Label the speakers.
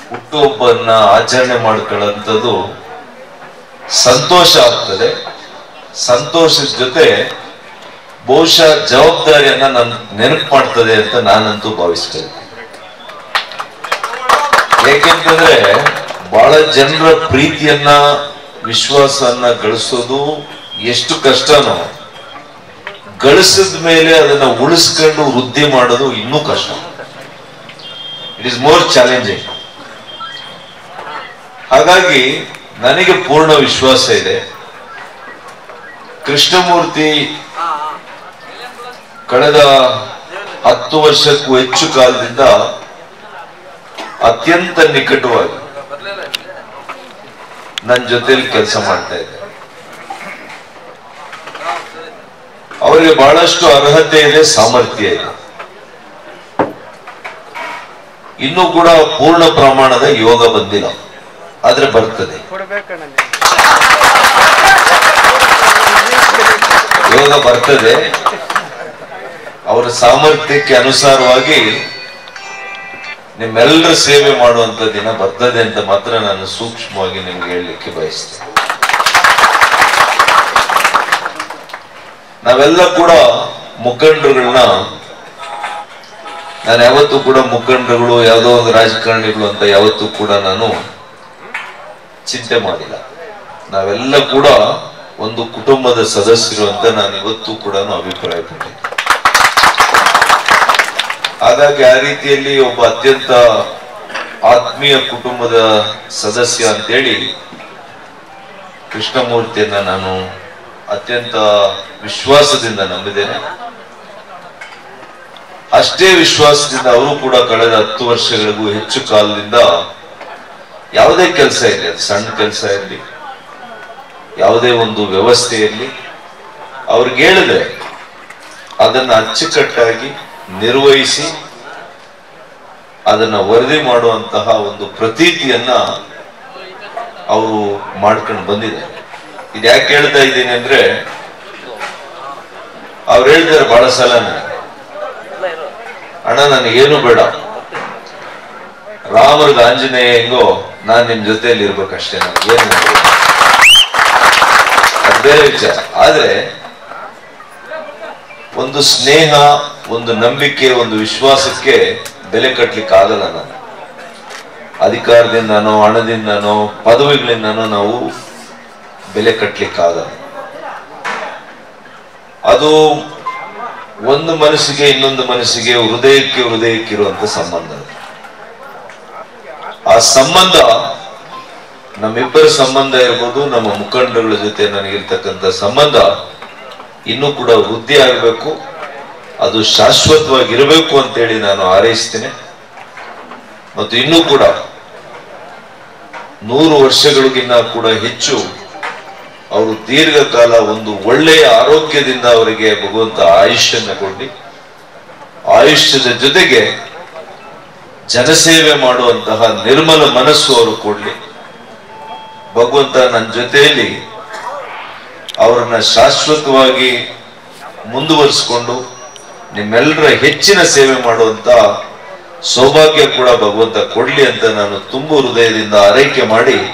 Speaker 1: ಹುಟ್ಟುಹಬ್ಬನ್ನ ಆಚರಣೆ ಮಾಡ್ಕೊಳ್ಳೋಂಥದ್ದು ಸಂತೋಷ ಆಗ್ತದೆ ಸಂತೋಷದ ಜೊತೆ ಬಹುಶಃ ಜವಾಬ್ದಾರಿಯನ್ನ ನನ್ ನೆನಪು ಮಾಡ್ತದೆ ಅಂತ ನಾನಂತೂ ಭಾವಿಸ್ತೇನೆ ಏಕೆಂತಂದ್ರೆ ಬಹಳ ಜನರ ಪ್ರೀತಿಯನ್ನ ವಿಶ್ವಾಸವನ್ನ ಗಳಿಸೋದು ಎಷ್ಟು ಕಷ್ಟನೋ ಗಳಿಸಿದ ಮೇಲೆ ಅದನ್ನ ಉಳಿಸ್ಕೊಂಡು ವೃದ್ಧಿ ಮಾಡೋದು ಇನ್ನೂ ಕಷ್ಟ ಇಟ್ ಇಸ್ ಮೋರ್ ಚಾಲೆಂಜಿಂಗ್ ಹಾಗಾಗಿ ನನಗೆ ಪೂರ್ಣ ವಿಶ್ವಾಸ ಇದೆ ಕೃಷ್ಣಮೂರ್ತಿ ಕಳೆದ ಹತ್ತು ವರ್ಷಕ್ಕೂ ಹೆಚ್ಚು ಕಾಲದಿಂದ ಅತ್ಯಂತ ನಿಕಟವಾಗಿ ನನ್ನ ಜೊತೆಲಿ ಕೆಲಸ ಮಾಡ್ತಾ ಇದ್ದಾರೆ ಅವರಿಗೆ ಬಹಳಷ್ಟು ಅರ್ಹತೆ ಇದೆ ಸಾಮರ್ಥ್ಯ ಇದೆ ಇನ್ನೂ ಕೂಡ ಪೂರ್ಣ ಪ್ರಮಾಣದ ಯೋಗ ಬಂದಿಲ್ಲ ಆದ್ರೆ ಬರ್ತದೆ
Speaker 2: ಕೊಡ್ಬೇಕಣ್ಣ
Speaker 1: ಯೋಗ ಬರ್ತದೆ ಅವರ ಸಾಮರ್ಥ್ಯಕ್ಕೆ ಅನುಸಾರವಾಗಿ ನಿಮ್ಮೆಲ್ಲರ ಸೇವೆ ಮಾಡುವಂತ ದಿನ ಬರ್ತದೆ ಅಂತ ಮಾತ್ರ ನಾನು ಸೂಕ್ಷ್ಮವಾಗಿ ನಿಮ್ಗೆ ಹೇಳಲಿಕ್ಕೆ ಬಯಸ್ತೇನೆ ನಾವೆಲ್ಲ ಕೂಡ ಮುಖಂಡರುಗಳನ್ನ ನಾನು ಯಾವತ್ತೂ ಕೂಡ ಮುಖಂಡರುಗಳು ಯಾವುದೋ ಒಂದು ರಾಜಕಾರಣಿಗಳು ಅಂತ ಯಾವತ್ತೂ ಕೂಡ ನಾನು ಚಿಂತೆ ಮಾಡಿಲ್ಲ ನಾವೆಲ್ಲ ಕೂಡ ಒಂದು ಕುಟುಂಬದ ಸದಸ್ಯರು ಅಂತ ನಾನು ಇವತ್ತು ಕೂಡ ಅಭಿಪ್ರಾಯಪಟ್ಟೆ ಹಾಗಾಗಿ ಆ ರೀತಿಯಲ್ಲಿ ಒಬ್ಬ ಅತ್ಯಂತ ಆತ್ಮೀಯ ಕುಟುಂಬದ ಸದಸ್ಯ ಅಂತೇಳಿ ಕೃಷ್ಣಮೂರ್ತಿಯನ್ನ ನಾನು ಅತ್ಯಂತ ವಿಶ್ವಾಸದಿಂದ ನಂಬಿದ್ದೇನೆ ಅಷ್ಟೇ ವಿಶ್ವಾಸದಿಂದ ಅವರು ಕೂಡ ಕಳೆದ ಹತ್ತು ವರ್ಷಗಳಿಗೂ ಹೆಚ್ಚು ಕಾಲದಿಂದ ಯಾವುದೇ ಕೆಲಸ ಇರಲಿ ಅದು ಸಣ್ಣ ಕೆಲಸ ಇರಲಿ ಯಾವುದೇ ಒಂದು ವ್ಯವಸ್ಥೆ ಇರಲಿ ಅವ್ರಿಗೆ ಹೇಳಿದ್ರೆ ಅದನ್ನ ಅಚ್ಚುಕಟ್ಟಾಗಿ ನಿರ್ವಹಿಸಿ ಅದನ್ನ ವರದಿ ಮಾಡುವಂತಹ ಒಂದು ಪ್ರತೀತಿಯನ್ನ ಅವರು ಮಾಡ್ಕೊಂಡು ಬಂದಿದ್ದಾರೆ ಇದು ಯಾಕೆ ಹೇಳ್ತಾ ಇದ್ದೀನಿ ಅಂದ್ರೆ ಅವ್ರು ಹೇಳ್ತಾರೆ ಬಹಳ ಸಲ ಅಣ್ಣ ನನಗೇನು ಬೇಡ ರಾಮರ್ಗ ಆಂಜನೇಯ ಹೆಂಗೋ ನಾನ್ ನಿಮ್ ಜೊತೆಯಲ್ಲಿ ಇರ್ಬೇಕಷ್ಟೇ ನನಗೇನು ಬೇಡ. ಅದು ಬೇರೆ ವಿಚಾರ ಆದ್ರೆ ಒಂದು ಸ್ನೇಹ ಒಂದು ನಂಬಿಕೆ ಒಂದು ವಿಶ್ವಾಸಕ್ಕೆ ಬೆಲೆ ಕಟ್ಲಿಕ್ಕೆ ಆಗಲ್ಲ ನಾನು ಅಧಿಕಾರದಿಂದನೋ ಹಣದಿಂದನೋ ಪದವಿಗಳಿಂದನೋ ನಾವು ಬೆಲೆ ಕಟ್ಲಿಕ್ಕೆ ಆಗಲ್ಲ ಅದು ಒಂದು ಮನಸ್ಸಿಗೆ ಇನ್ನೊಂದು ಮನಸ್ಸಿಗೆ ಹೃದಯಕ್ಕೆ ಹೃದಯಕ್ಕೆ ಇರುವಂತ ಸಂಬಂಧ ಅದು. ಆ ಸಂಬಂಧ ನಮ್ಮಿಬ್ಬರ ಸಂಬಂಧ ಇರ್ಬೋದು ನಮ್ಮ ಮುಖಂಡರುಗಳ ಜೊತೆ ನನಗಿರ್ತಕ್ಕಂಥ ಸಂಬಂಧ ಇನ್ನೂ ಕೂಡ ವೃದ್ಧಿ ಆಗಬೇಕು ಅದು ಶಾಶ್ವತವಾಗಿರಬೇಕು ಅಂತೇಳಿ ನಾನು ಹಾರೈಸ್ತೇನೆ ಮತ್ತು ಇನ್ನೂ ಕೂಡ ನೂರು ವರ್ಷಗಳಿಗಿನ್ನ ಕೂಡ ಹೆಚ್ಚು ಅವರು ದೀರ್ಘಕಾಲ ಒಂದು ಒಳ್ಳೆಯ ಆರೋಗ್ಯದಿಂದ ಅವರಿಗೆ ಭಗವಂತ ಆಯುಷ್ಯನ್ನ ಕೊಡಿ ಆಯುಷ್ಯದ ಜೊತೆಗೆ ಜನಸೇವೆ ಮಾಡುವಂತಹ ನಿರ್ಮಲ ಮನಸ್ಸು ಅವರು ಕೊಡ್ಲಿ ಭಗವಂತ ನನ್ನ ಜೊತೆಯಲ್ಲಿ ಅವರನ್ನ ಶಾಶ್ವತವಾಗಿ ಮುಂದುವರಿಸಿಕೊಂಡು ನಿಮ್ಮೆಲ್ಲರ ಹೆಚ್ಚಿನ ಸೇವೆ ಮಾಡುವಂತ ಸೌಭಾಗ್ಯ ಕೂಡ ಭಗವಂತ ಕೊಡ್ಲಿ ಅಂತ ನಾನು ತುಂಬು ಹೃದಯದಿಂದ ಆರೈಕೆ ಮಾಡಿ